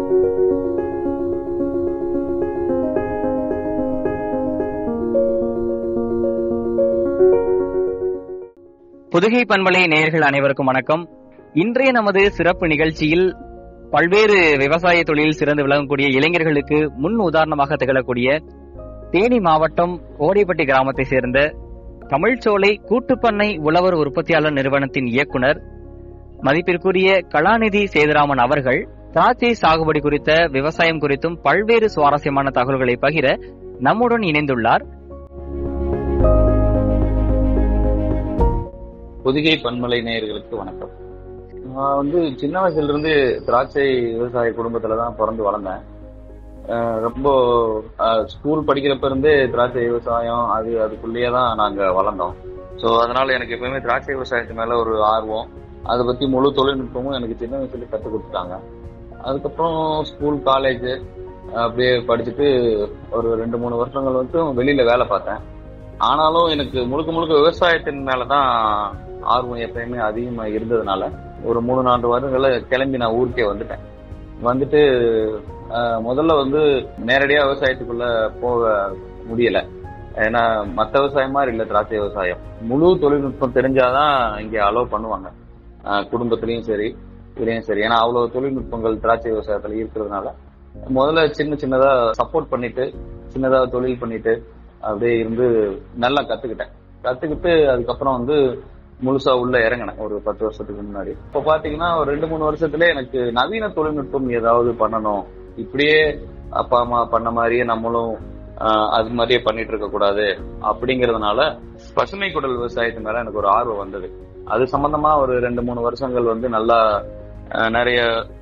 புதுகை பண்பலை நேயர்கள் அனைவருக்கும் வணக்கம் இன்றைய நமது சிறப்பு நிகழ்ச்சியில் பல்வேறு விவசாய தொழிலில் சிறந்து விளங்கக்கூடிய இளைஞர்களுக்கு முன் உதாரணமாக திகழக்கூடிய தேனி மாவட்டம் ஓடைப்பட்டி கிராமத்தை சேர்ந்த தமிழ்ச்சோலை கூட்டுப்பண்ணை உழவர் உற்பத்தியாளர் நிறுவனத்தின் இயக்குனர் மதிப்பிற்குரிய கலாநிதி சேதுராமன் அவர்கள் திராட்சை சாகுபடி குறித்த விவசாயம் குறித்தும் பல்வேறு சுவாரஸ்யமான தகவல்களை பகிர நம்முடன் இணைந்துள்ளார் புதுகை பன்மலை நேயர்களுக்கு வணக்கம் நான் வந்து சின்ன வயசுல இருந்து திராட்சை விவசாய குடும்பத்துல தான் பிறந்து வளர்ந்தேன் அஹ் ரொம்ப அஹ் ஸ்கூல் படிக்கிறப்ப இருந்தே திராட்சை விவசாயம் அது அதுக்குள்ளேயே தான் நாங்க வளர்ந்தோம் ஸோ அதனால எனக்கு எப்பவுமே திராட்சை விவசாயத்து மேல ஒரு ஆர்வம் அதை பத்தி முழு தொழில்நுட்பமும் எனக்கு சின்ன வயசுல கற்றுக் கொடுத்துட்டாங்க அதுக்கப்புறம் ஸ்கூல் காலேஜ் அப்படியே படிச்சுட்டு ஒரு ரெண்டு மூணு வருஷங்கள் வந்து வெளியில வேலை பார்த்தேன் ஆனாலும் எனக்கு முழுக்க முழுக்க விவசாயத்தின் மேலதான் ஆர்வம் எப்பயுமே அதிகமா இருந்ததுனால ஒரு மூணு நான்கு வருடங்கள கிளம்பி நான் ஊருக்கே வந்துட்டேன் வந்துட்டு அஹ், முதல்ல வந்து நேரடியா விவசாயத்துக்குள்ள போக முடியல ஏன்னா மத்த விவசாயம் மாதிரி இல்ல திராட்சை விவசாயம் முழு தொழில்நுட்பம் தெரிஞ்சாதான் இங்க அலோவ் பண்ணுவாங்க அஹ், குடும்பத்திலயும் சரி இதுலயும் சரி ஏன்னா அவ்வளவு தொழில்நுட்பங்கள் திராட்சை விவசாயத்துல இருக்கிறதுனால முதல்ல சின்ன சின்னதா சப்போர்ட் பண்ணிட்டு சின்னதா தொழில் பண்ணிட்டு அப்படியே இருந்து நல்லா கத்துக்கிட்டேன் கத்துக்கிட்டு அதுக்கப்புறம் வந்து முழுசா உள்ள இறங்கினேன் ஒரு பத்து வருஷத்துக்கு முன்னாடி இப்ப பாத்தீங்கன்னா ஒரு ரெண்டு மூணு வருஷத்துல எனக்கு நவீன தொழில்நுட்பம் ஏதாவது பண்ணணும் இப்படியே அப்பா அம்மா பண்ண மாதிரியே நம்மளும் ஆஹ், அது மாதிரியே பண்ணிட்டு இருக்க கூடாது அப்படிங்கறதுனால பசுமை குடல் விவசாயத்து மேல எனக்கு ஒரு ஆர்வம் வந்தது அது சம்பந்தமா ஒரு ரெண்டு மூணு வருஷங்கள் வந்து நல்லா ஆஹ், நிறைய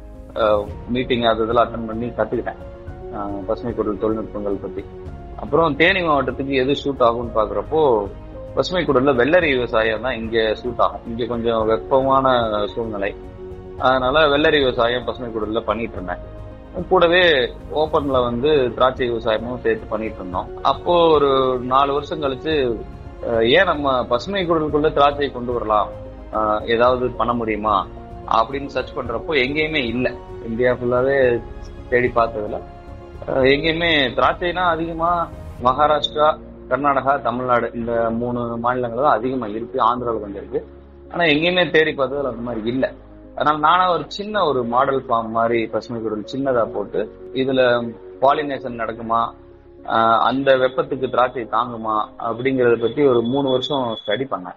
மீட்டிங் அது இதெல்லாம் அட்டன் பண்ணி கத்துக்கிட்டேன் ஆஹ், பசுமை குடல் தொழில்நுட்பங்கள் பத்தி அப்புறம் தேனி மாவட்டத்துக்கு எது சூட் ஆகும்னு பாக்குறப்போ பசுமை குடல்ல வெள்ளரி விவசாயம் தான் இங்க சூட் ஆகும் இங்க கொஞ்சம் வெப்பமான சூழ்நிலை அதனால வெள்ளரி விவசாயம் பசுமை குடல்ல பண்ணிட்டு இருந்தேன் கூடவே ஓப்பன்ல வந்து திராட்சை விவசாயமும் சேர்த்து பண்ணிட்டு இருந்தோம் அப்போ ஒரு நாலு வருஷம் கழிச்சு அஹ், ஏன் நம்ம பசுமை குடலுக்குள்ள திராட்சை கொண்டு வரலாம் அஹ், ஏதாவது பண்ண முடியுமா அப்படின்னு சர்ச் பண்றப்போ எங்கேயுமே இல்ல இந்தியா ஃபுல்லாவே தேடி பார்த்ததுல அஹ், எங்கேயுமே திராட்சைனா அதிகமா மகாராஷ்டிரா கர்நாடகா தமிழ்நாடு இந்த மூணு மாநிலங்கள் தான் அதிகமா இருக்கு ஆந்திராவில் கொஞ்சம் இருக்கு ஆனா எங்கேயுமே தேடி பார்த்ததுல அந்த மாதிரி இல்ல அதனால நானா ஒரு சின்ன ஒரு மாடல் ஃபார்ம் மாதிரி பசுமை குடல் சின்னதா போட்டு இதுல பாலினேஷன் நடக்குமா ஆஹ் அந்த வெப்பத்துக்கு திராட்சை தாங்குமா அப்படிங்கறத பத்தி ஒரு மூணு வருஷம் ஸ்டடி பண்ணேன்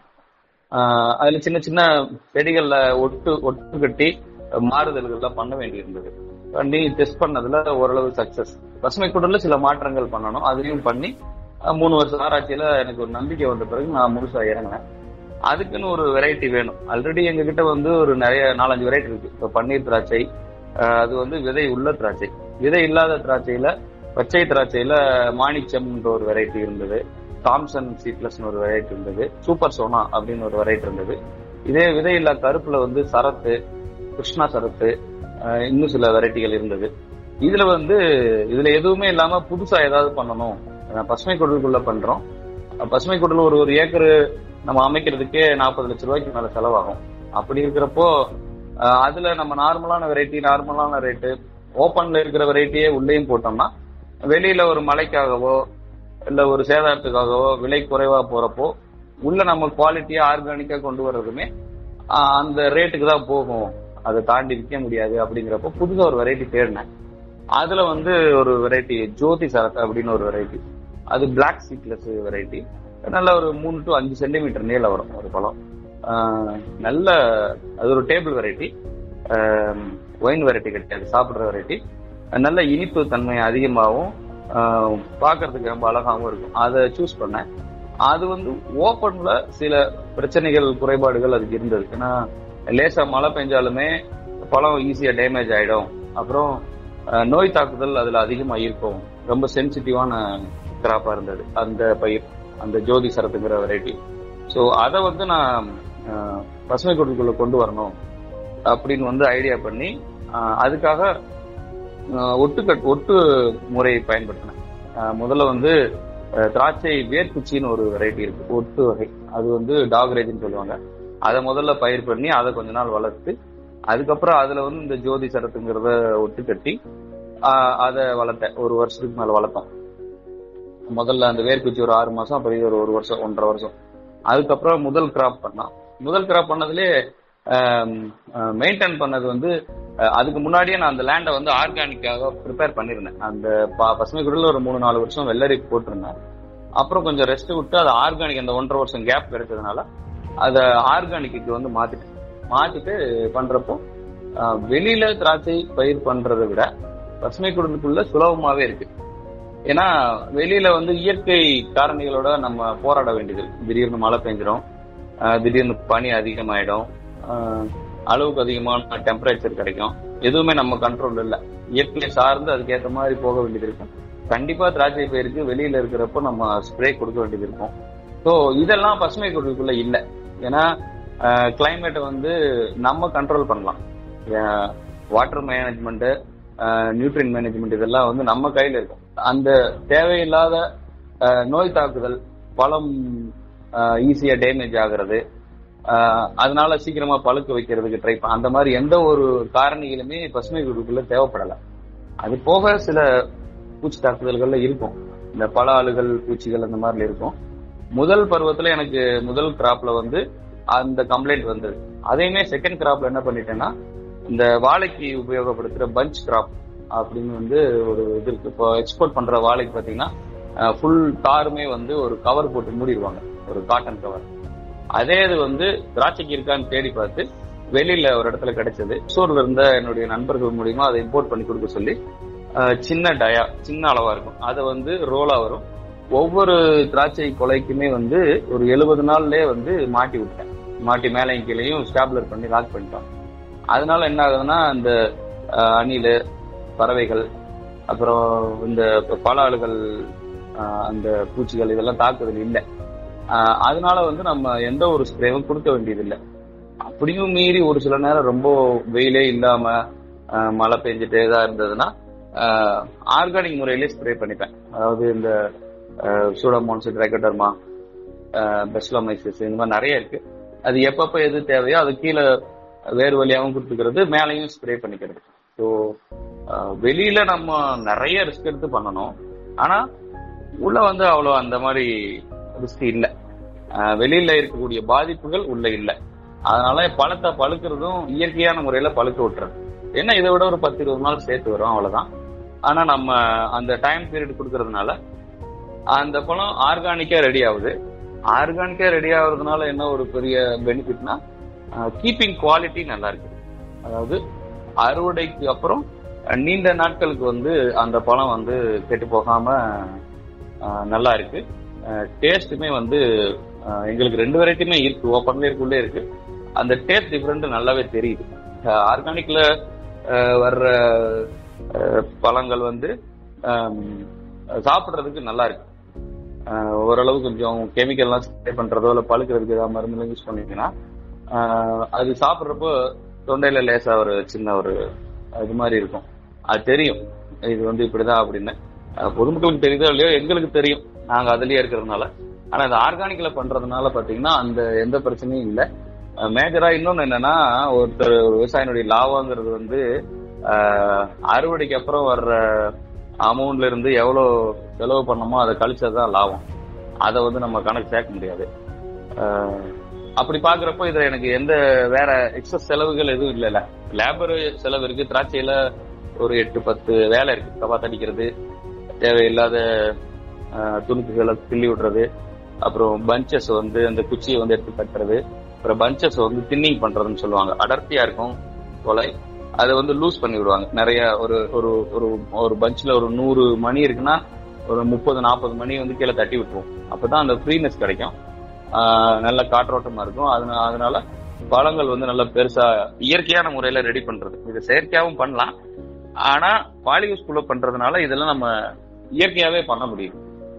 ஆஹ் அதுல சின்ன சின்ன செடிகள்ல ஒட்டு ஒட்டு கட்டி மாறுதல்கள்லாம் பண்ண வேண்டியிருந்தது பண்ணி டெஸ்ட் பண்ணதுல ஓரளவு சக்சஸ் பசுமை குடல்ல சில மாற்றங்கள் பண்ணணும் அதையும் பண்ணி அஹ் மூணு வருஷம் ஆராய்ச்சியில எனக்கு ஒரு நம்பிக்கை வந்த பிறகு நான் முழுசா இறங்கினேன் அதுக்குன்னு ஒரு வெரைட்டி வேணும் ஆல்ரெடி எங்க கிட்ட வந்து ஒரு நிறைய நாலஞ்சு வெரைட்டி இருக்கு இப்போ பன்னீர் திராட்சை அஹ் அது வந்து விதை உள்ள திராட்சை விதை இல்லாத திராட்சையில பச்சை திராட்சையில மாணிச்சம்ன்ற ஒரு வெரைட்டி இருந்தது தாம்சன் சீட்லஸ்னு ஒரு வெரைட்டி இருந்தது சூப்பர் சோனா அப்படின்னு ஒரு வெரைட்டி இருந்தது இதே விதை இல்லா கருப்புல வந்து சரத்து கிருஷ்ணா சரத்து அஹ் இன்னும் சில வெரைட்டிகள் இருந்தது இதுல வந்து இதுல எதுவுமே இல்லாம புதுசா ஏதாவது பண்ணணும் அஹ் பசுமை குடலுக்குள்ள பண்றோம் அஹ் பசுமை குடல் ஒரு ஒரு ஏக்கர் நம்ம அமைக்கிறதுக்கே நாற்பது லட்ச ரூபாய்க்கு மேல செலவாகும் அப்படி இருக்கிறப்போ அஹ் அதுல நம்ம நார்மலான வெரைட்டி நார்மலான ரேட்டு ஓப்பன்ல இருக்கிற வெரைட்டியே உள்ளேயும் போட்டோம்னா வெளியில ஒரு மழைக்காகவோ இல்ல ஒரு சேதாரத்துக்காகவோ விலை குறைவா போறப்போ உள்ள நம்ம குவாலிட்டியா ஆர்கானிக்கா கொண்டு வர்றதுமே ஆஹ் அந்த ரேட்டுக்கு தான் போகும் அதை தாண்டி விற்க முடியாது அப்படிங்கிறப்போ புதுசா ஒரு வெரைட்டி தேடினேன் அதுல வந்து ஒரு வெரைட்டி ஜோதி சரத் அப்படின்னு ஒரு வெரைட்டி அது பிளாக் சீட்லெஸ் வெரைட்டி நல்ல ஒரு மூணு டு அஞ்சு சென்டிமீட்டர் நீளம் வரும் ஒரு பழம் ஆஹ் நல்ல அது ஒரு டேபிள் வெரைட்டி ஒயின் வெரைட்டி கிடையாது சாப்பிடுற வெரைட்டி நல்ல இனிப்பு தன்மை அதிகமாகவும் ஆஹ் பார்க்கறதுக்கு ரொம்ப அழகாகவும் இருக்கும் அதை சூஸ் பண்ணேன் அது வந்து ஓப்பன்ல சில பிரச்சனைகள் குறைபாடுகள் அதுக்கு இருந்தது ஏன்னா லேசா மழை பெஞ்சாலுமே பழம் ஈஸியா டேமேஜ் ஆயிடும் அப்புறம் ஆஹ் நோய் தாக்குதல் அதுல அதிகமா இருக்கும் ரொம்ப சென்சிட்டிவான கிராப்பா இருந்தது அந்த பயிர் அந்த ஜோதி சரத்துங்கிற வெரைட்டி ஸோ அதை வந்து நான் ஆஹ் பசுமை குடலுக்குள்ள கொண்டு வரணும் அப்படின்னு வந்து ஐடியா பண்ணி ஆஹ் அதுக்காக ஆஹ் ஒட்டு கட் ஒட்டு முறையை பயன்படுத்தினேன் ஆஹ் முதல்ல வந்து ஆஹ் திராட்சை வேர்க்குச்சின்னு ஒரு வெரைட்டி இருக்கு ஒட்டு வகை அது வந்து டாக்ரேஜ்னு சொல்லுவாங்க அதை முதல்ல பயிர் பண்ணி அதை கொஞ்ச நாள் வளர்த்து அதுக்கப்புறம் அதுல வந்து இந்த ஜோதி சரத்துங்கிறத ஒட்டு கட்டி அதை வளர்த்தேன் ஒரு வருஷத்துக்கு மேல வளர்த்தோம் முதல்ல அந்த வேர்க்குச்சி ஒரு ஆறு மாசம் அப்புறம் இது ஒரு ஒரு வருஷம் ஒன்றரை வருஷம் அதுக்கப்புறம் முதல் கிராப் பண்ணோம் முதல் கிராப் பண்ணதுலேயே மெயின்டைன் பண்ணது வந்து அஹ், அதுக்கு முன்னாடியே நான் அந்த லேண்டை வந்து ஆர்கானிக்காக ப்ரிப்பேர் பண்ணியிருந்தேன் அந்த ப- பசுமை குடில ஒரு மூணு நாலு வருஷம் வெள்ளரி போட்டிருந்தேன் அப்புறம் கொஞ்சம் ரெஸ்ட் விட்டு அது ஆர்கானிக் அந்த ஒன்றரை வருஷம் கேப் கிடைச்சதுனால அதை ஆர்கானிக்கு வந்து மாத்திட்டேன் மாத்திட்டு பண்றப்போ அஹ், வெளியில திராட்சை பயிர் பண்றதை விட பசுமை குடிலுக்குள்ள சுலபமாவே இருக்கு ஏன்னா வெளியில வந்து இயற்கை காரணிகளோட நம்ம போராட வேண்டியது இருக்கு. திடீர்னு மழை பெஞ்சிரும் அஹ், திடீர்னு பனி அதிகமாயிடும் அஹ், அளவுக்கு அதிகமான டெம்பரேச்சர் கிடைக்கும் எதுவுமே நம்ம கண்ட்ரோல் இல்ல இயற்கையை சார்ந்து அதுக்கேற்ற மாதிரி போக வேண்டியது இருக்கும் கண்டிப்பா திராட்சை பயிருக்கு வெளியில இருக்கிறப்போ நம்ம ஸ்ப்ரே கொடுக்க வேண்டியது இருக்கும் ஸோ இதெல்லாம் பசுமை குடிலுக்குள்ள இல்ல ஏன்னா கிளைமேட்டை வந்து நம்ம கண்ட்ரோல் பண்ணலாம் வாட்டர் மேனேஜ்மெண்ட் நியூட்ரியன் மேனேஜ்மெண்ட் இதெல்லாம் வந்து நம்ம கையில இருக்கும் அந்த தேவையில்லாத அஹ், நோய் தாக்குதல் பழம் ஈஸியா டேமேஜ் ஆகுறது அஹ், அதனால சீக்கிரமா பழுக்க வைக்கிறதுக்கு ட்ரை அந்த மாதிரி எந்த ஒரு காரணிகளுமே பசுமை குழுக்குள்ள தேவைப்படல அது போக சில பூச்சி தாக்குதல்கள்ல இருக்கும் இந்த பல ஆளுகள் பூச்சிகள் அந்த மாதிரி இருக்கும் முதல் பருவத்துல எனக்கு முதல் கிராப்ல வந்து அந்த கம்ப்ளைண்ட் வந்தது அதையுமே செகண்ட் கிராப்ல என்ன பண்ணிட்டேன்னா இந்த வாழைக்கு உபயோகப்படுத்துற பஞ்ச் கிராப் அப்படின்னு வந்து ஒரு இது இருக்கு இப்போ எக்ஸ்போர்ட் பண்ற வாழைக்கு பாத்தீங்கன்னா ஃபுல் தாருமே வந்து ஒரு கவர் போட்டு மூடிடுவாங்க ஒரு காட்டன் கவர் அதே இது வந்து திராட்சைக்கு இருக்கான்னு தேடி பார்த்து வெளியில ஒரு இடத்துல கிடைச்சது சூர்ல இருந்த என்னுடைய நண்பர்கள் மூலியமா அதை இம்போர்ட் பண்ணி கொடுக்க சொல்லி அஹ், சின்ன டயா சின்ன அளவா இருக்கும் அதை வந்து ரோலா வரும் ஒவ்வொரு திராட்சை கொலைக்குமே வந்து ஒரு எழுபது நாள்லயே வந்து மாட்டி விட்டேன் மாட்டி மேலையும் கீழையும் ஸ்டாப்லர் பண்ணி லாக் பண்ணிட்டோம் அதனால என்ன ஆகுதுன்னா இந்த அஹ், அணில் பறவைகள் அப்புறம் இந்த பல ஆளுகள் அஹ், அந்த பூச்சிகள் இதெல்லாம் தாக்குதல் இல்லை அஹ், அதனால வந்து நம்ம எந்த ஒரு ஸ்ப்ரேவும் கொடுக்க வேண்டியதில்லை அப்படியும் மீறி ஒரு சில நேரம் ரொம்ப வெயிலே இல்லாம அஹ், மழை பெஞ்சிட்டே தான் இருந்ததுன்னா ஆர்கானிக் முறையிலே ஸ்ப்ரே பண்ணிப்பேன் அதாவது இந்த சூடமோன்ஸ் ட்ரைகோடர்மா பெஸ்லோமைசிஸ் இந்த மாதிரி நிறைய இருக்கு அது எப்பப்ப எது தேவையோ அது கீழே வேறு வழியாகவும் கொடுத்துக்கிறது மேலேயும் ஸ்ப்ரே பண்ணிக்கிறது ஸோ வெளியில நம்ம நிறைய ரிஸ்க் எடுத்து பண்ணணும் ஆனா உள்ள வந்து அவ்வளோ அந்த மாதிரி ரிஸ்க் இல்லை வெளியில இருக்கக்கூடிய பாதிப்புகள் உள்ள இல்லை அதனால பழத்தை பழுக்கிறதும் இயற்கையான முறையில பழுக்க விட்டுறது என்ன இதை விட ஒரு பத்து இருபது நாள் சேர்த்து வரும் அவ்வளவுதான் ஆனா நம்ம அந்த டைம் பீரியட் கொடுக்கறதுனால அந்த பழம் ஆர்கானிக்கா ரெடி ஆகுது ஆர்கானிக்கா ரெடி ஆகுறதுனால என்ன ஒரு பெரிய பெனிஃபிட்னா கீப்பிங் குவாலிட்டி நல்லா இருக்கு அதாவது அறுவடைக்கு அப்புறம் அஹ், நீண்ட நாட்களுக்கு வந்து அந்த பழம் வந்து கெட்டு போகாம அஹ், நல்லா இருக்கு டேஸ்ட்டுமே வந்து அஹ், எங்களுக்கு ரெண்டு வெரைட்டியுமே இருக்கு ஓப்பன்ல இருக்குள்ளே இருக்கு அந்த டேஸ்ட் டிஃப்ரெண்ட் நல்லாவே தெரியுது ஆர்கானிக்ல வர்ற அஹ், பழங்கள் வந்து ஆம், சாப்பிடுறதுக்கு நல்லா இருக்கு அஹ், ஓரளவு கொஞ்சம் கெமிக்கல்லாம் ஸ்ப்ரே பண்றதோ இல்லை பழுக்கிறதுக்கு ஏதாவது மருந்து யூஸ் பண்ணிட்டீங்கன்னா ஆஹ் அது சாப்பிட்றப்போ தொண்டையில லேசா ஒரு சின்ன ஒரு இது மாதிரி இருக்கும் அது தெரியும் இது வந்து இப்படிதான் அப்படின்னு அஹ் பொதுமக்களுக்கு தெரியுதோ இல்லையோ எங்களுக்கு தெரியும் நாங்க அதுலயே இருக்கிறதுனால ஆனா இந்த ஆர்கானிக்ல பண்றதுனால பாத்தீங்கன்னா அந்த எந்த பிரச்சனையும் இல்லை மேஜரா இன்னொன்னு என்னன்னா ஒருத்தர் ஒரு விவசாயினுடைய லாபங்கிறது வந்து ஆஹ் அறுவடைக்கு அப்புறம் வர்ற அமௌண்ட்ல இருந்து எவ்வளவு செலவு பண்ணமோ அதை கழிச்சதுதான் லாபம் அதை வந்து நம்ம கணக்கு சேர்க்க முடியாது ஆஹ் அப்படி பாக்குறப்போ இதுல எனக்கு எந்த வேற எக்ஸஸ் செலவுகள் எதுவும் இல்லைல்ல லேபர் செலவு இருக்கு திராட்சையில ஒரு எட்டு பத்து வேலை இருக்கு கபா தடிக்கிறது தேவையில்லாத ஆஹ், துணுக்குகளை கிள்ளி விடுறது அப்புறம் பஞ்சஸ் வந்து அந்த குச்சியை வந்து எடுத்து கட்டுறது அப்புறம் பஞ்சஸ் வந்து தின்னிங் பண்றதுன்னு சொல்லுவாங்க அடர்த்தியா இருக்கும் கொலை அதை வந்து லூஸ் பண்ணி விடுவாங்க நிறைய ஒரு ஒரு ஒரு ஒரு பஞ்ச்ல ஒரு நூறு மணி இருக்குன்னா ஒரு முப்பது நாற்பது மணி வந்து கீழே தட்டி விட்டுருவோம் அப்பதான் அந்த ஃப்ரீனஸ் கிடைக்கும் ஆஹ் நல்ல காற்றோட்டமா இருக்கும் அதனால அதனால பழங்கள் வந்து நல்ல பெருசா இயற்கையான முறையில ரெடி பண்றது இது செயற்கையாவும் பண்ணலாம் ஆனா பாலியூஸ்குள்ள பண்றதுனால இதெல்லாம் நம்ம இயற்கையாவே பண்ண முடியும்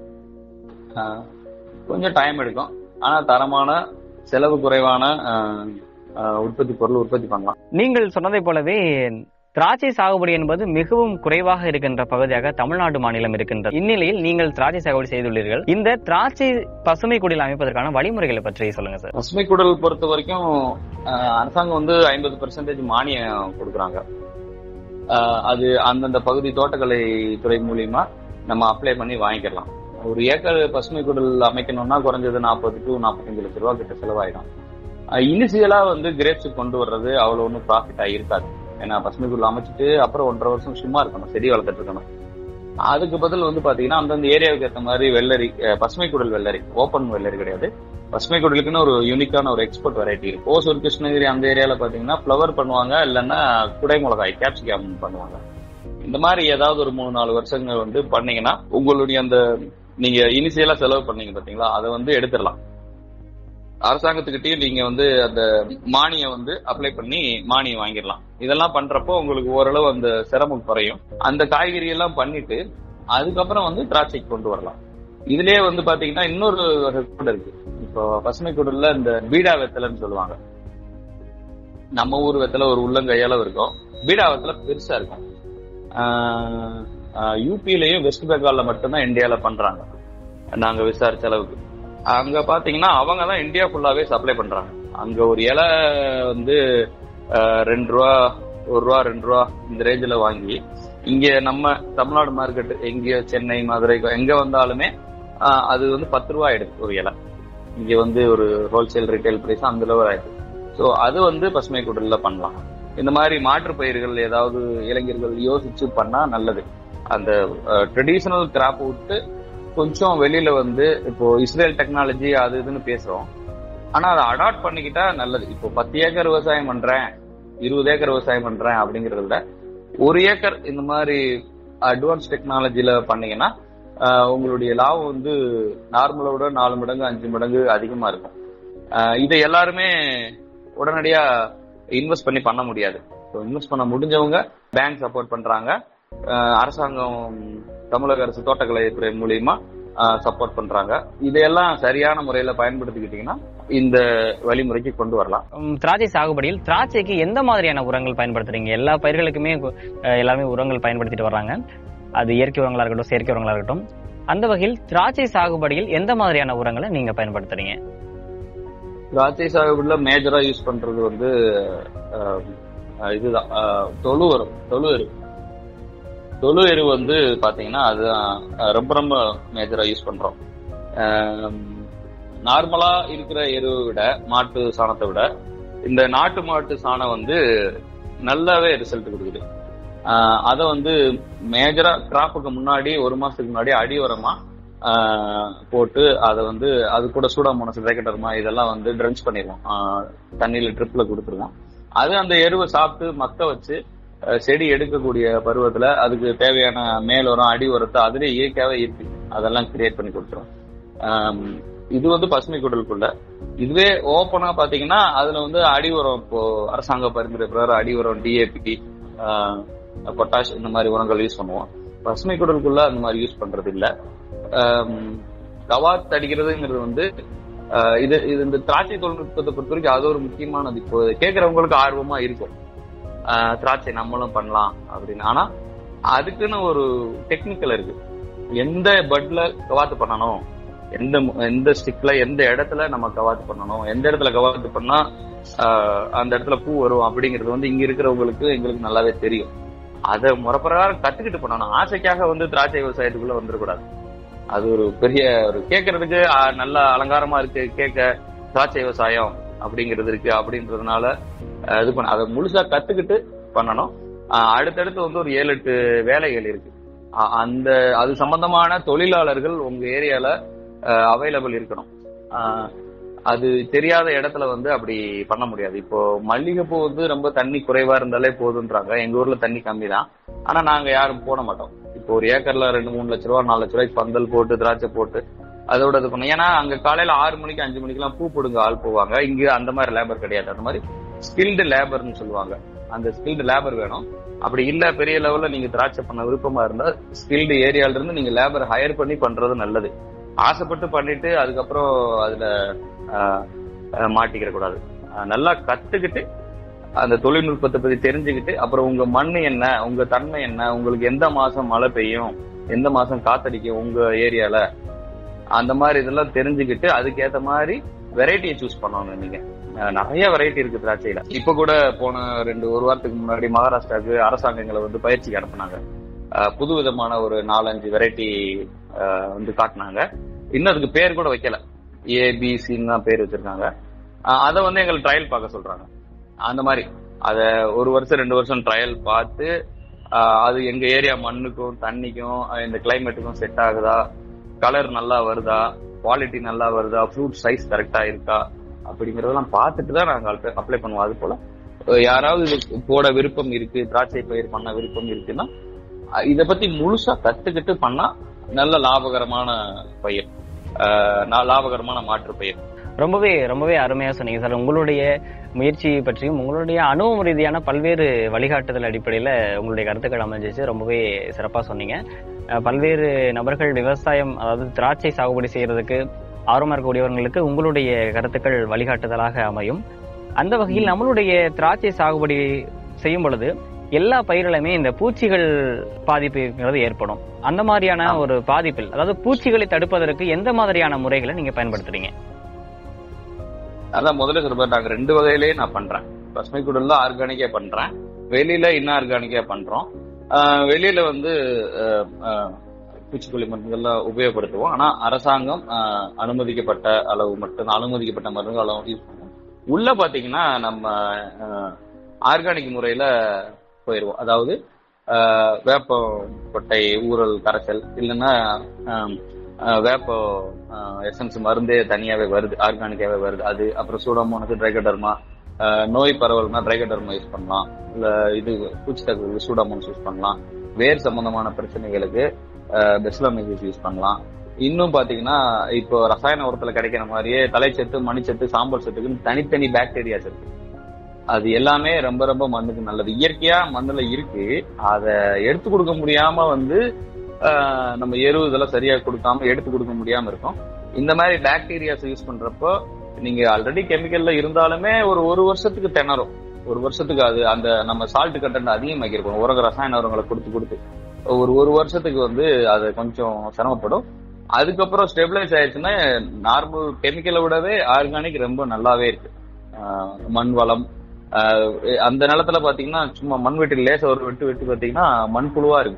ஆஹ் கொஞ்சம் டைம் எடுக்கும் ஆனா தரமான செலவு குறைவான ஆஹ் ஆஹ் உற்பத்தி பொருள் உற்பத்தி பண்ணலாம் நீங்கள் சொன்னதை போலவே திராட்சை சாகுபடி என்பது மிகவும் குறைவாக இருக்கின்ற பகுதியாக தமிழ்நாடு மாநிலம் இருக்கின்றது இந்நிலையில் நீங்கள் திராட்சை சாகுபடி செய்துள்ளீர்கள் இந்த திராட்சை பசுமை குடில் அமைப்பதற்கான வழிமுறைகளை பற்றி சொல்லுங்க சார் பசுமை குடல் பொறுத்த வரைக்கும் அஹ், அரசாங்கம் வந்து ஐம்பது பெர்சன்டேஜ் மானியம் கொடுக்குறாங்க அஹ், அது அந்தந்த பகுதி தோட்டக்கலை துறை மூலியமா நம்ம அப்ளை பண்ணி வாங்கிக்கலாம் ஒரு ஏக்கர் பசுமை குடல் அமைக்கணும்னா குறைஞ்சது நாற்பது டு நாற்பத்தஞ்சு லட்ச ரூபா கிட்ட செலவாயிடும் இனிஷியலா வந்து கிரேப்ஸ் கொண்டு வர்றது அவ்வளவு ஒன்றும் ப்ராஃபிட்டா இருக்காது ஏன்னா பசுமை குடல் அமைச்சிட்டு அப்புறம் ஒன்றரை வருஷம் சும்மா இருக்கணும் செடி வளர்த்துட்டு இருக்கணும் அதுக்கு பதில் வந்து பாத்தீங்கன்னா அந்தந்த ஏரியாவுக்கு ஏற்ற மாதிரி வெள்ளரி அஹ், பசுமை குடல் வெள்ளரி ஓப்பன் வெள்ளரி கிடையாது பசுமை குடலுக்குன்னு ஒரு யூனிக்கான ஒரு எக்ஸ்போர்ட் வெரைட்டி இருக்கு ஓசூர் கிருஷ்ணகிரி அந்த ஏரியால பாத்தீங்கன்னா ஃப்ளவர் பண்ணுவாங்க இல்லைன்னா குடை மிளகாய் கேப்சிகம் பண்ணுவாங்க இந்த மாதிரி ஏதாவது ஒரு மூணு நாலு வருஷங்கள் வந்து பண்ணீங்கன்னா உங்களுடைய அந்த நீங்க இனிஷியலா செலவு பண்ணீங்க பாத்தீங்களா அதை வந்து எடுத்துடலாம் அரசாங்கத்துக்கிட்டயும் நீங்க வந்து அந்த மானியம் வந்து அப்ளை பண்ணி மானியம் வாங்கிடலாம் இதெல்லாம் பண்றப்போ உங்களுக்கு ஓரளவு அந்த சிரமம் குறையும் அந்த காய்கறி எல்லாம் பண்ணிட்டு அதுக்கப்புறம் வந்து திராட்சைக்கு கொண்டு வரலாம் இதுலயே வந்து பாத்தீங்கன்னா இன்னொரு வகை கூட இருக்கு இப்போ பசுமை குடல்ல இந்த பீடா வெத்தலைன்னு சொல்லுவாங்க நம்ம ஊர் வெத்தலை ஒரு உள்ளங்கையளவு இருக்கும் பீடா வெத்தலை பெருசா இருக்கும் யூபிலையும் வெஸ்ட் பெங்கால்ல மட்டும்தான் இந்தியால பண்றாங்க நாங்க விசாரிச்ச அளவுக்கு அங்க பாத்தீங்கன்னா அவங்க தான் இந்தியா ஃபுல்லாவே சப்ளை பண்றாங்க அங்க ஒரு இலை வந்து ஆஹ், ரெண்டு ரூபா ஒரு ரூபா ரெண்டு ரூபா இந்த ரேஞ்சில் வாங்கி இங்க நம்ம தமிழ்நாடு மார்க்கெட் எங்க சென்னை மதுரை எங்க வந்தாலுமே ஆஹ், அது வந்து பத்து ரூபா ஆயிடுது ஒரு இலை இங்க வந்து ஒரு ஹோல்சேல் ரிட்டைல் பிரைஸ் அந்த லெவல் ஆயிடுது ஸோ அது வந்து பசுமை குடல்ல பண்ணலாம் இந்த மாதிரி மாற்று பயிர்கள் ஏதாவது இளைஞர்கள் யோசிச்சு பண்ணா நல்லது அந்த ட்ரெடிஷனல் கிராப் விட்டு கொஞ்சம் வெளியில வந்து இப்போ இஸ்ரேல் டெக்னாலஜி அது இதுன்னு பேசுறோம் ஆனா அதை அடாப்ட் பண்ணிக்கிட்டா நல்லது இப்போ பத்து ஏக்கர் விவசாயம் பண்றேன் இருபது ஏக்கர் விவசாயம் பண்றேன் அப்படிங்கறத விட ஒரு ஏக்கர் இந்த மாதிரி அட்வான்ஸ் டெக்னாலஜில பண்ணீங்கன்னா ஆஹ், உங்களுடைய லாபம் வந்து நார்மலை விட நாலு மடங்கு அஞ்சு மடங்கு அதிகமா இருக்கும் ஆஹ், இதை எல்லாருமே உடனடியா இன்வெஸ்ட் பண்ணி பண்ண முடியாது இன்வெஸ்ட் பண்ண முடிஞ்சவங்க பேங்க் சப்போர்ட் பண்றாங்க ஆஹ், அரசாங்கம் தமிழக அரசு தோட்டக்கலை துறை மூலியமா சப்போர்ட் பண்றாங்க இதையெல்லாம் சரியான முறையில பயன்படுத்திக்கிட்டீங்கன்னா இந்த வழிமுறைக்கு கொண்டு வரலாம் உம், திராட்சை சாகுபடியில் திராட்சைக்கு எந்த மாதிரியான உரங்கள் பயன்படுத்துறீங்க எல்லா பயிர்களுக்குமே அஹ், எல்லாமே உரங்கள் பயன்படுத்திட்டு வர்றாங்க அது இயற்கை உரங்களா இருக்கட்டும் செயற்கை உரங்களா இருக்கட்டும் அந்த வகையில் திராட்சை சாகுபடியில் எந்த மாதிரியான உரங்களை நீங்க பயன்படுத்துறீங்க திராட்சை சாகுபடியில மேஜரா யூஸ் பண்றது வந்து ஆஹ், ஆஹ், இதுதான் ஆஹ், தொழு உரம் தொழு எரு தொழு எரு வந்து பாத்தீங்கன்னா அதுதான் ஆஹ், ரொம்ப ரொம்ப மேஜரா யூஸ் பண்றோம் நார்மலா இருக்கிற எருவை விட மாட்டு சாணத்தை விட இந்த நாட்டு மாட்டு சாணம் வந்து நல்லாவே ரிசல்ட் கொடுக்குது ஆஹ், அதை வந்து மேஜரா கிராப்புக்கு முன்னாடி ஒரு மாசத்துக்கு முன்னாடி அடி உரமா ஆஹ், போட்டு அதை வந்து அது கூட சூடாமோனஸ் வேகட்டர்மா இதெல்லாம் வந்து ட்ரென்ச் பண்ணிடுவோம் ஆஹ், தண்ணியில ட்ரிப்ல கொடுத்துருவோம் அது அந்த எருவை சாப்பிட்டு மக்க வச்சு அஹ், செடி எடுக்கக்கூடிய பருவத்துல அதுக்கு தேவையான மேல் உரம் அடி உரத்தை அதுலயே இயற்கையாவே இருக்கு அதெல்லாம் கிரியேட் பண்ணி கொடுத்துரும் ஆம், இது வந்து பசுமை குடலுக்குள்ள இதுவே ஓப்பனா பாத்தீங்கன்னா அதுல வந்து அடி உரம் இப்போ அரசாங்க பரிந்துரை பிரகாரம் அடி உரம் டிஏபி பொட்டாஷ் இந்த மாதிரி உரங்கள் யூஸ் பண்ணுவோம் பசுமை குடலுக்குள்ள அந்த மாதிரி யூஸ் பண்றது இல்ல ஆம், கவாத் அடிக்கிறதுங்கிறது வந்து ஆஹ், இது இது இந்த திராட்சை தொழில்நுட்பத்தை பொறுத்த வரைக்கும் அது ஒரு முக்கியமானது இப்போ கேட்கறவங்களுக்கு ஆர்வமா இருக்கும் ஆஹ், திராட்சை நம்மளும் பண்ணலாம் அப்படின்னு ஆனா அதுக்குன்னு ஒரு டெக்னிக்கல் இருக்கு எந்த பட்ல கவாத்து பண்ணணும் எந்த மு- எந்த ஸ்டிக்ல எந்த இடத்துல நம்ம கவாத்து பண்ணணும் எந்த இடத்துல கவாத்து பண்ணா ஆஹ், அந்த இடத்துல பூ வரும் அப்படிங்கிறது வந்து இங்க இருக்கிறவங்களுக்கு எங்களுக்கு நல்லாவே தெரியும் அதை முறைப்பிரகாரம் கத்துக்கிட்டு பண்ணணும் ஆசைக்காக வந்து திராட்சை விவசாயத்துக்குள்ள வந்துடக்கூடாது அது ஒரு பெரிய ஒரு கேட்கறதுக்கு ஆஹ், நல்ல அலங்காரமா இருக்கு கேட்க திராட்சை விவசாயம் அப்படிங்கிறது இருக்கு அப்படின்றதுனால ஆஹ், இது பண்ண அதை முழுசா கத்துக்கிட்டு பண்ணணும் ஆஹ், அடுத்தடுத்து வந்து ஒரு ஏழு எட்டு வேலைகள் இருக்கு ஆஹ், அந்த அது சம்பந்தமான தொழிலாளர்கள் உங்க ஏரியால அவைலபிள் இருக்கணும் ஆஹ், அது தெரியாத இடத்துல வந்து அப்படி பண்ண முடியாது இப்போ மல்லிகைப்பூ வந்து ரொம்ப தண்ணி குறைவா இருந்தாலே போதுன்றாங்க எங்க ஊர்ல தண்ணி கம்மி தான் ஆனா நாங்க யாரும் போட மாட்டோம் இப்போ ஒரு ஏக்கர்ல ரெண்டு மூணு லட்ச ரூபா நாலு லட்ச ரூபாய்க்கு பந்தல் போட்டு திராட்சை போட்டு அதோட இது பண்ணும் ஏன்னா அங்க காலையில ஆறு மணிக்கு அஞ்சு மணிக்கெல்லாம் பூ போடுங்க ஆள் போவாங்க இங்க அந்த மாதிரி லேபர் கிடையாது அந்த மாதிரி ஸ்கில்டு லேபர்னு சொல்லுவாங்க அந்த ஸ்கில்டு லேபர் வேணும் அப்படி இல்ல பெரிய லெவல்ல நீங்க திராட்சை பண்ண விருப்பமா இருந்தா ஸ்கில்டு ஏரியால இருந்து நீங்க லேபர் ஹையர் பண்ணி பண்றது நல்லது ஆசைப்பட்டு பண்ணிட்டு அதுக்கப்புறம் அதுல ஆஹ், ஆஹ், மாட்டிக்கிற கூடாது ஆஹ், நல்லா கத்துக்கிட்டு அந்த தொழில்நுட்பத்தை பத்தி தெரிஞ்சுக்கிட்டு அப்புறம் உங்க மண் என்ன உங்க தன்மை என்ன உங்களுக்கு எந்த மாசம் மழை பெய்யும் எந்த மாசம் காத்தடிக்கும் உங்க ஏரியால அந்த மாதிரி இதெல்லாம் தெரிஞ்சுக்கிட்டு அதுக்கேத்த மாதிரி வெரைட்டியை சூஸ் பண்ணணும் நீங்க அஹ் நிறைய வெரைட்டி இருக்கு திராட்சையில இப்ப கூட போன ரெண்டு ஒரு வாரத்துக்கு முன்னாடி மகாராஷ்டிராவுக்கு அரசாங்கங்களை வந்து பயிற்சிக்கு அனுப்புனாங்க அஹ் புது விதமான ஒரு நாலஞ்சு வெரைட்டி வந்து காட்டினாங்க இன்னும் அதுக்கு பேர் கூட வைக்கல ஏபிசின்னு தான் பேர் வச்சிருக்காங்க அஹ் அதை வந்து எங்களுக்கு ட்ரையல் பார்க்க சொல்றாங்க அந்த மாதிரி அத ஒரு வருஷம் ரெண்டு வருஷம் ட்ரையல் பார்த்து அஹ் அது எங்க ஏரியா மண்ணுக்கும் தண்ணிக்கும் அஹ் இந்த கிளைமேட்டுக்கும் செட் ஆகுதா கலர் நல்லா வருதா குவாலிட்டி நல்லா வருதா ஃப்ரூட் சைஸ் கரெக்டா இருக்கா அப்படிங்கறதெல்லாம் பார்த்துட்டு தான் நாங்க அப்ளை பண்ணுவோம் அது போல அஹ் யாராவது இது போட விருப்பம் இருக்கு திராட்சை பயிர் பண்ண விருப்பம் இருக்குன்னா அஹ் இத பத்தி முழுசா கத்துக்கிட்டு பண்ணா நல்ல லாபகரமான பயிர் அஹ் நா- லாபகரமான மாற்று பயிர் ரொம்பவே ரொம்பவே அருமையா சொன்னீங்க சார் உங்களுடைய முயற்சி பற்றியும் உங்களுடைய அனுபவம் ரீதியான பல்வேறு வழிகாட்டுதல் அடிப்படையில உங்களுடைய கருத்துக்கள் அமைஞ்சிச்சு ரொம்பவே சிறப்பா சொன்னீங்க அஹ் பல்வேறு நபர்கள் விவசாயம் அதாவது திராட்சை சாகுபடி செய்யறதுக்கு ஆர்வமா இருக்கக்கூடியவர்களுக்கு உங்களுடைய கருத்துக்கள் வழிகாட்டுதலாக அமையும் அந்த வகையில் நம்மளுடைய திராட்சை சாகுபடி செய்யும் பொழுது எல்லா பயிர்களுமே இந்த பூச்சிகள் பாதிப்புங்கிறது ஏற்படும் அந்த மாதிரியான ஆமா. ஒரு பாதிப்பில் அதாவது பூச்சிகளை தடுப்பதற்கு எந்த மாதிரியான முறைகளை நீங்க பயன்படுத்துறீங்க அதான் முதல்ல சொல்ற நாங்க ரெண்டு வகையிலேயே நான் பண்றேன் பசுமை குடல்ல ஆர்கானிக்கா பண்றேன் வெளியில இன்னும் ஆர்கானிக்கா பண்றோம் ஆஹ் வெளியில வந்து ஆஹ் ஆஹ் பூச்சிக்கொல்லி மருந்துகள்லாம் உபயோகப்படுத்துவோம் ஆனா அரசாங்கம் ஆஹ் அனுமதிக்கப்பட்ட அளவு மட்டும் அனுமதிக்கப்பட்ட மருந்து அளவு யூஸ் பண்ணுவோம் உள்ள பாத்தீங்கன்னா நம்ம ஆர்கானிக் முறையில போயிடுவோம் அதாவது ஆஹ் வேப்ப கொட்டை ஊறல் கரைசல் இல்லைன்னா ஆம், ஆஹ் வேப்ப எசன்ஸ் மருந்தே தனியாவே வருது ஆர்கானிக்காவே வருது அது அப்புறம் சூடோமோனுக்கு ட்ரைகடர்மா நோய் பரவல்னா ட்ரைகடர்மா யூஸ் பண்ணலாம் இல்ல இது பூச்சி தகுதி சூடோமோன்ஸ் யூஸ் பண்ணலாம் வேர் சம்பந்தமான பிரச்சனைகளுக்கு பெஸ்லமைசிஸ் யூஸ் பண்ணலாம் இன்னும் பாத்தீங்கன்னா இப்போ ரசாயன உரத்துல கிடைக்கிற மாதிரியே தலைச்சத்து மணிச்சத்து சாம்பல் சத்துக்குன்னு தனித்தனி பாக்டீரியாஸ் இருக்கு அது எல்லாமே ரொம்ப ரொம்ப மண்ணுக்கு நல்லது இயற்கையா மண்ணுல இருக்கு அத எடுத்து கொடுக்க முடியாம வந்து ஆஹ், நம்ம எரு இதெல்லாம் சரியா கொடுக்காம எடுத்து கொடுக்க முடியாம இருக்கும் இந்த மாதிரி பாக்டீரியாஸ் யூஸ் பண்றப்போ நீங்க ஆல்ரெடி கெமிக்கல்ல இருந்தாலுமே ஒரு ஒரு வருஷத்துக்கு திணறும் ஒரு வருஷத்துக்கு அது அந்த நம்ம சால்ட் கண்டென்ட் அதிகமாக்கி இருக்கும் உரக ரசாயன உரங்களை கொடுத்து கொடுத்து ஒரு ஒரு வருஷத்துக்கு வந்து அது கொஞ்சம் சிரமப்படும் அதுக்கப்புறம் ஸ்டெபிலைஸ் ஆயிடுச்சுன்னா நார்மல் கெமிக்கலை விடவே ஆர்கானிக் ரொம்ப நல்லாவே இருக்கு ஆஹ் மண் வளம் ஆஹ் அந்த நிலத்துல பாத்தீங்கன்னா சும்மா மண் வெட்டி லேச ஒரு வெட்டு வெட்டி பாத்தீங்கன்னா மண் புழுவா இருக்கு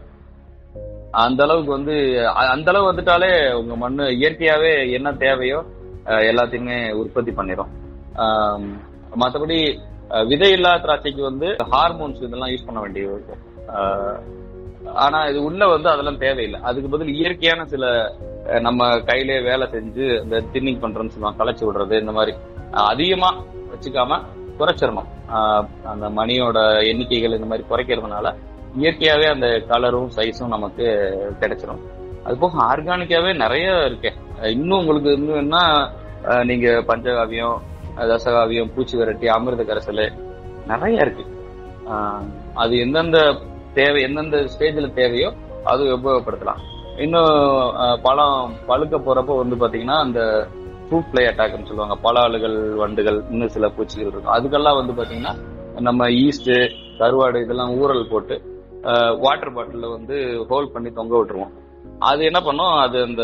அந்த அளவுக்கு வந்து அ- அந்த அளவு வந்துட்டாலே உங்க மண் இயற்கையாவே என்ன தேவையோ ஆஹ் எல்லாத்தையுமே உற்பத்தி பண்ணிடும் ஆஹ் மத்தபடி ஆஹ் விதை இல்லா திராட்சைக்கு வந்து ஹார்மோன்ஸ் இதெல்லாம் யூஸ் பண்ண வேண்டியது இருக்கும் ஆஹ் ஆனா இது உள்ள வந்து அதெல்லாம் தேவையில்லை அதுக்கு பதில் இயற்கையான சில அஹ், நம்ம கையிலே வேலை செஞ்சு இந்த தின்னிங் பண்றோம்னு சொல்லுவாங்க களைச்சு விடுறது இந்த மாதிரி அஹ், அதிகமா வச்சுக்காம குறைச்சிடணும் ஆஹ், அந்த மணியோட எண்ணிக்கைகள் இந்த மாதிரி குறைக்கிறதுனால இயற்கையாவே அந்த கலரும் சைஸும் நமக்கு கிடைச்சிடும் அது போக ஆர்கானிக்காவே நிறைய இருக்கு அஹ், இன்னும் உங்களுக்கு இன்னும் என்ன அஹ், நீங்க பஞ்சகாவியம் அஹ், தசகாவியம் பூச்சி விரட்டி அமிர்த கரைசல் நிறைய இருக்கு ஆஹ், அது எந்தெந்த தேவை எந்தெந்த ஸ்டேஜ்ல தேவையோ அது உபயோகப்படுத்தலாம் இன்னும் அஹ், பழம் பழுக்க போறப்போ வந்து பாத்தீங்கன்னா அந்த ஃப்ரூட் ஃப்ளை அட்டாக்னு சொல்லுவாங்க பல ஆளுகள் வண்டுகள் இன்னும் சில பூச்சிகள் இருக்கும் அதுக்கெல்லாம் வந்து பாத்தீங்கன்னா நம்ம ஈஸ்ட் கருவாடு இதெல்லாம் ஊறல் போட்டு வாட்டர் பாட்டில வந்து ஹோல் பண்ணி தொங்க விட்டுருவோம் அது என்ன பண்ணும் அது அந்த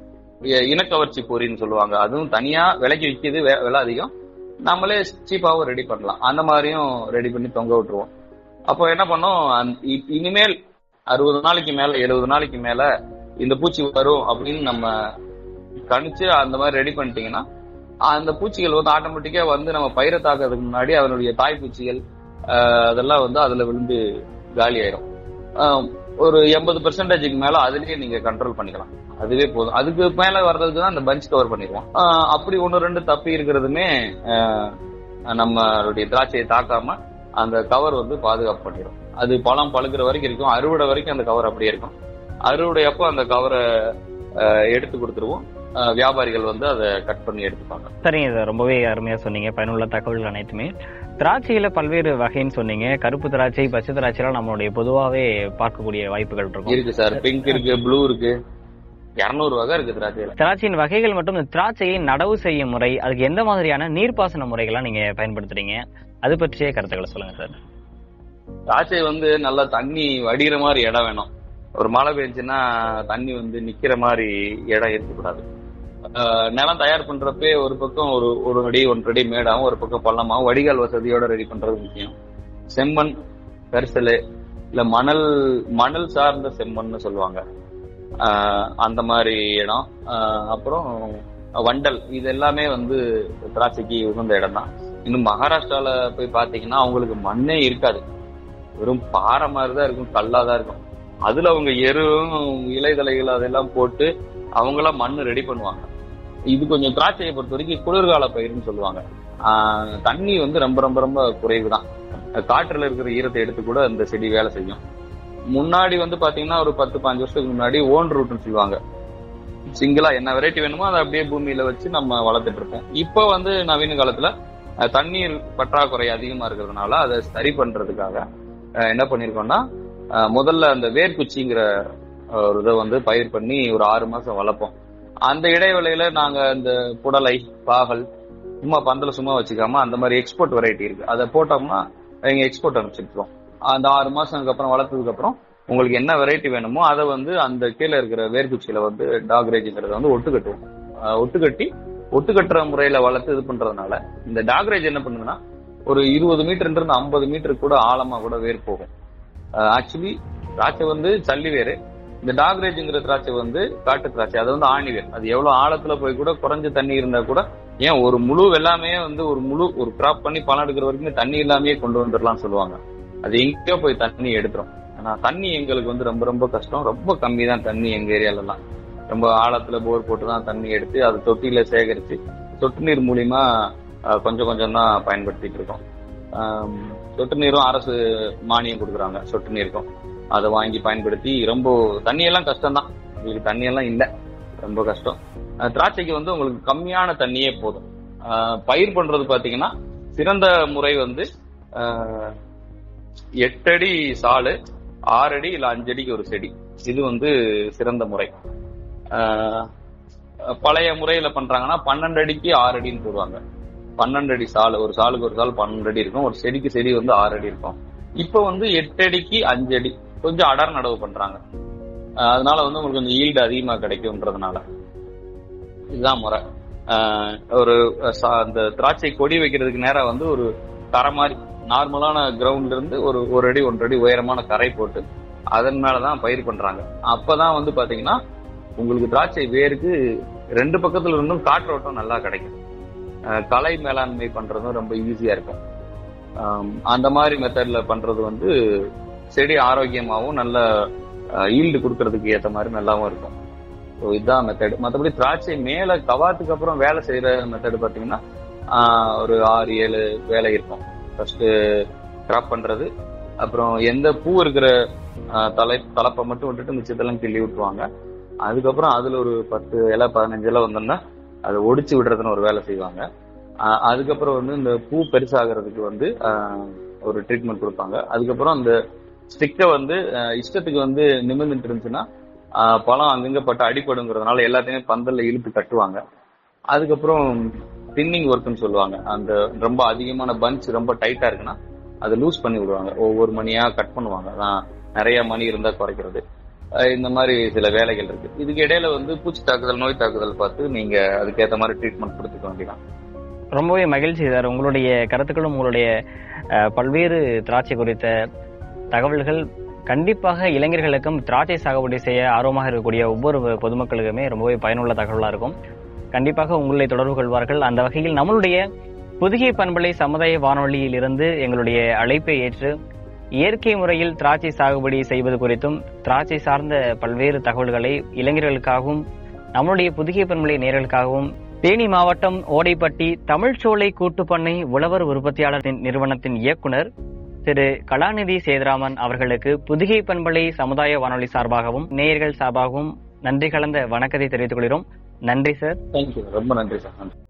இ- இனக்கவர்ச்சி பொறின்னு சொல்லுவாங்க அதுவும் தனியா விலைக்கு விற்கிது வே- விலை அதிகம் நம்மளே சீப்பாவும் ரெடி பண்ணலாம் அந்த மாதிரியும் ரெடி பண்ணி தொங்க விட்டுருவோம் அப்போ என்ன பண்ணோம் அந்த- இ- இனிமேல் அறுபது நாளைக்கு மேல எழுபது நாளைக்கு மேல இந்த பூச்சி வரும் அப்படின்னு நம்ம கணிச்சு அந்த மாதிரி ரெடி பண்ணிட்டீங்கன்னா அந்த பூச்சிகள் வந்து ஆட்டோமேட்டிக்கா வந்து நம்ம பயிரை தாக்கிறதுக்கு முன்னாடி அதனுடைய தாய் பூச்சிகள் ஆஹ், அதெல்லாம் வந்து அதுல விழுந்து காலி ஆயிடும் ஆஹ், ஒரு எண்பது பெர்சன்டேஜுக்கு மேல அதுலயே நீங்க கண்ட்ரோல் பண்ணிக்கலாம் அதுவே போதும் அதுக்கு மேல வர்றதுக்கு தான் அந்த பஞ்ச் கவர் பண்ணிடுவோம் ஆஹ், அப்படி ஒன்னு ரெண்டு தப்பி இருக்கிறதுமே ஆஹ், நம்மளுடைய திராட்சையை தாக்காம அந்த கவர் வந்து பாதுகாப்பு பண்ணிடும் அது பழம் பழுக்கிற வரைக்கும் இருக்கும் அறுவடை வரைக்கும் அந்த கவர் அப்படியே இருக்கும் அறுவடை அப்போ அந்த கவரை எடுத்து கொடுத்துருவோம் அஹ், வியாபாரிகள் வந்து அதை கட் பண்ணி எடுத்துப்பாங்க சரிங்க சார் ரொம்பவே அருமையா சொன்னீங்க பயனுள்ள தகவல்கள் அனைத்துமே திராட்சையில பல்வேறு வகைன்னு சொன்னீங்க கருப்பு திராட்சை பச்சை திராட்சைலாம் நம்மளுடைய பொதுவாவே பார்க்கக்கூடிய வாய்ப்புகள் இருக்கும் இருக்கு சார் பிங்க் இருக்கு ப்ளூ இருக்கு இருநூறு வகை இருக்கு திராட்சையில திராட்சையின் வகைகள் மற்றும் இந்த திராட்சையை நடவு செய்யும் முறை அதுக்கு எந்த மாதிரியான நீர்ப்பாசன முறைகள்லாம் நீங்க பயன்படுத்துறீங்க அது பற்றிய கருத்துக்களை சொல்லுங்க சார் திராட்சை வந்து நல்லா தண்ணி வடிகிற மாதிரி இடம் வேணும் ஒரு மழை பெஞ்சுன்னா தண்ணி வந்து நிக்கிற மாதிரி இடம் இருக்கக்கூடாது ஆஹ் நிலம் தயார் பண்றப்பே ஒரு பக்கம் ஒரு ஒரு அடி ஒன்றரை அடி மேடாவும் ஒரு பக்கம் பள்ளமாவும் வடிகால் வசதியோட ரெடி பண்றது முக்கியம் செம்மண் கரிசல் இல்ல மணல் மணல் சார்ந்த செம்மண்னு சொல்லுவாங்க ஆஹ் அந்த மாதிரி இடம் ஆஹ் அப்புறம் வண்டல் இது எல்லாமே வந்து திராட்சைக்கு உகந்த இடம் தான் இன்னும் மகாராஷ்டிரால போய் பாத்தீங்கன்னா அவங்களுக்கு மண்ணே இருக்காது வெறும் பாறை மாதிரி தான் இருக்கும் கல்லா தான் இருக்கும் அதுல அவங்க எருவும் இலைதலைகள் அதெல்லாம் போட்டு அவங்களா மண்ணு ரெடி பண்ணுவாங்க இது கொஞ்சம் திராட்சையை பொறுத்த வரைக்கும் குளிர்கால பயிர்னு சொல்லுவாங்க ஆஹ் தண்ணி வந்து ரொம்ப ரொம்ப ரொம்ப குறைவு தான் காற்றுல இருக்கிற ஈரத்தை எடுத்து கூட இந்த செடி வேலை செய்யும் முன்னாடி வந்து பாத்தீங்கன்னா ஒரு பத்து பாஞ்சு வருஷத்துக்கு முன்னாடி ஓன் ரூட்னு சொல்லுவாங்க சிங்கிளா என்ன வெரைட்டி வேணுமோ அதை அப்படியே பூமியில வச்சு நம்ம வளர்த்துட்டு இருப்போம் இப்போ வந்து நவீன காலத்துல அஹ், தண்ணீர் பற்றாக்குறை அதிகமா இருக்கிறதுனால அதை சரி பண்றதுக்காக அஹ், என்ன பண்ணிருக்கோம்னா அஹ், முதல்ல அந்த வேர்க்குச்சிங்கிற அஹ், ஒரு இதை வந்து பயிர் பண்ணி ஒரு ஆறு மாசம் வளர்ப்போம் அந்த இடைவேளையில நாங்க இந்த புடலை பாகல் சும்மா பந்தல சும்மா வச்சுக்காம அந்த மாதிரி எக்ஸ்போர்ட் வெரைட்டி இருக்கு அதை போட்டோம்னா எங்க எக்ஸ்போர்ட் அனுப்பிச்சிருக்கோம் அந்த ஆறு மாசத்துக்கு அப்புறம் வளர்த்ததுக்கு அப்புறம் உங்களுக்கு என்ன வெரைட்டி வேணுமோ அதை வந்து அந்த கீழே இருக்கிற வேர்க்குச்சியில வந்து டாக்ரேஜ்ங்கிறத வந்து ஒட்டு கட்டுவோம் அஹ் ஒட்டு கட்டி ஒட்டு கட்டுற முறையில வளர்த்து இது பண்றதுனால இந்த டாக்ரேஜ் என்ன பண்ணுதுன்னா ஒரு இருபது மீட்டர் இருந்து ஐம்பது மீட்டர் கூட ஆழமா கூட வேர் போகும் ஆக்சுவலி திராட்சை வந்து சல்லி வேறு இந்த டாக்ரேஜ்ங்கிற திராட்சை வந்து காட்டு திராட்சை அது வந்து ஆணி வேர் அது எவ்வளவு ஆழத்துல போய் கூட குறைஞ்ச தண்ணி இருந்தா கூட ஏன் ஒரு முழு வெள்ளாமே வந்து ஒரு முழு ஒரு கிராப் பண்ணி பணம் எடுக்கிற வரைக்கும் தண்ணி இல்லாமயே கொண்டு வந்துடலாம் சொல்லுவாங்க அது எங்கேயோ போய் தண்ணி எடுத்துரும் ஆனா தண்ணி எங்களுக்கு வந்து ரொம்ப ரொம்ப கஷ்டம் ரொம்ப கம்மி தான் தண்ணி எங்க ஏரியால எல்லாம் ரொம்ப ஆழத்துல போர் போட்டு தான் தண்ணி எடுத்து அது தொட்டியில சேகரிச்சு சொட்டு நீர் மூலியமா அஹ், கொஞ்சம் கொஞ்சம் தான் பயன்படுத்திட்டு இருக்கோம் ஆம், சொட்டு நீரும் அரசு மானியம் கொடுக்குறாங்க சொட்டு நீருக்கும் அதை வாங்கி பயன்படுத்தி ரொம்ப தண்ணி எல்லாம் கஷ்டம் தான் உங்களுக்கு தண்ணி எல்லாம் இல்ல ரொம்ப கஷ்டம் அஹ், திராட்சைக்கு வந்து உங்களுக்கு கம்மியான தண்ணியே போதும் அஹ், பயிர் பண்றது பாத்தீங்கன்னா சிறந்த முறை வந்து அஹ், எட்டடி சாலு ஆறடி இல்ல அஞ்சடிக்கு ஒரு செடி இது வந்து சிறந்த முறை ஆஹ் பழைய முறையில பண்றாங்கன்னா பன்னெண்டு அடிக்கு ஆறு அடின்னு போடுவாங்க பன்னெண்டு அடி சால் ஒரு சாலுக்கு ஒரு சால் பன்னெண்டு அடி இருக்கும் ஒரு செடிக்கு செடி வந்து ஆறு அடி இருக்கும் இப்ப வந்து எட்டு அடிக்கு அஞ்சு அடி கொஞ்சம் அடர் நடவு பண்றாங்க ஆஹ் அதனால வந்து உங்களுக்கு கொஞ்சம் ஈல்டு அதிகமா கிடைக்கும்ன்றதுனால இதுதான் முறை ஆஹ் ஒரு சா- அந்த திராட்சை கொடி வைக்கிறதுக்கு நேரா வந்து ஒரு கரை மாதிரி நார்மலான கிரவுண்ட்ல இருந்து ஒரு ஒரு அடி ஒன்றரை அடி உயரமான கரை போட்டு அதன் மேலதான் பயிர் பண்றாங்க அப்பதான் வந்து பாத்தீங்கன்னா உங்களுக்கு திராட்சை வேருக்கு ரெண்டு பக்கத்துல இருந்தும் காற்றோட்டம் நல்லா கிடைக்கும் அஹ் களை மேலாண்மை பண்றதும் ரொம்ப ஈஸியா இருக்கும் ஆம், அந்த மாதிரி மெத்தட்ல பண்றது வந்து செடி ஆரோக்கியமாவும் நல்ல ஈல்டு கொடுக்கறதுக்கு ஏத்த மாதிரி நல்லாவும் இருக்கும் ஸோ இதுதான் மெத்தட் மற்றபடி திராட்சை மேல கவாத்துக்கு அப்புறம் வேலை செய்யற மெத்தட் பாத்தீங்கன்னா ஆஹ், ஒரு ஆறு ஏழு வேலை இருக்கும் ஃபர்ஸ்ட் கிராப் பண்றது அப்புறம் எந்த பூ இருக்கிற ஆஹ், தலை தலைப்பை மட்டும் விட்டுட்டு மிச்சத்தெல்லாம் கிள்ளி விட்டுருவாங்க அதுக்கப்புறம் அதுல ஒரு பத்து இலை பதினஞ்சு இலை வந்தோம்னா அதை ஒடிச்சு விடுறதுன்னு ஒரு வேலை செய்வாங்க ஆஹ், அதுக்கப்புறம் வந்து இந்த பூ பெருசாகிறதுக்கு வந்து ஆஹ், ஒரு ட்ரீட்மெண்ட் கொடுப்பாங்க அதுக்கப்புறம் அந்த ஸ்டிக்கை வந்து ஆஹ், இஷ்டத்துக்கு வந்து நிமிர்ந்துட்டு இருந்துச்சுன்னா ஆஹ், பழம் அங்கங்க பட்டு அடிப்படுங்கிறதுனால எல்லாத்தையுமே பந்தல்ல இழுத்து கட்டுவாங்க அதுக்கப்புறம் பின்னிங் ஒர்க்னு சொல்லுவாங்க அந்த ரொம்ப அதிகமான பஞ்ச் ரொம்ப டைட்டா இருக்குன்னா அதை லூஸ் பண்ணி விடுவாங்க ஒவ்வொரு மணியா கட் பண்ணுவாங்க அதான் நிறைய மணி இருந்தா குறைக்கிறது அஹ் இந்த மாதிரி சில வேலைகள் இருக்கு இதுக்கு இடையில வந்து பூச்சி தாக்குதல் நோய் தாக்குதல் பார்த்து நீங்க அதுக்கேத்த மாதிரி ட்ரீட்மெண்ட் கொடுத்துக்க வேண்டியதான் ரொம்பவே மகிழ்ச்சி சார் உங்களுடைய கருத்துக்களும் உங்களுடைய அஹ், பல்வேறு திராட்சை குறித்த தகவல்கள் கண்டிப்பாக இளைஞர்களுக்கும் திராட்சை சாகுபடி செய்ய ஆர்வமாக இருக்கக்கூடிய ஒவ்வொரு பொதுமக்களுக்குமே ரொம்பவே பயனுள்ள தகவலா இருக்கும் கண்டிப்பாக உங்களை தொடர்பு கொள்வார்கள் அந்த வகையில் நம்மளுடைய புதுகை பண்பலை சமுதாய வானொலியில் இருந்து எங்களுடைய அழைப்பை ஏற்று இயற்கை முறையில் திராட்சை சாகுபடி செய்வது குறித்தும் திராட்சை சார்ந்த பல்வேறு தகவல்களை இளைஞர்களுக்காகவும் நம்மளுடைய புதுகை பண்பலை நேர்களுக்காகவும் தேனி மாவட்டம் ஓடைப்பட்டி தமிழ்ச்சோலை கூட்டுப்பண்ணை உழவர் உற்பத்தியாளர் நிறுவனத்தின் இயக்குனர் திரு கலாநிதி சேதுராமன் அவர்களுக்கு புதுகை பண்பலை சமுதாய வானொலி சார்பாகவும் நேயர்கள் சார்பாகவும் நன்றி கலந்த வணக்கத்தை தெரிவித்துக் கொள்கிறோம் நன்றி சார் தேங்க்யூ ரொம்ப நன்றி சார் நன்றி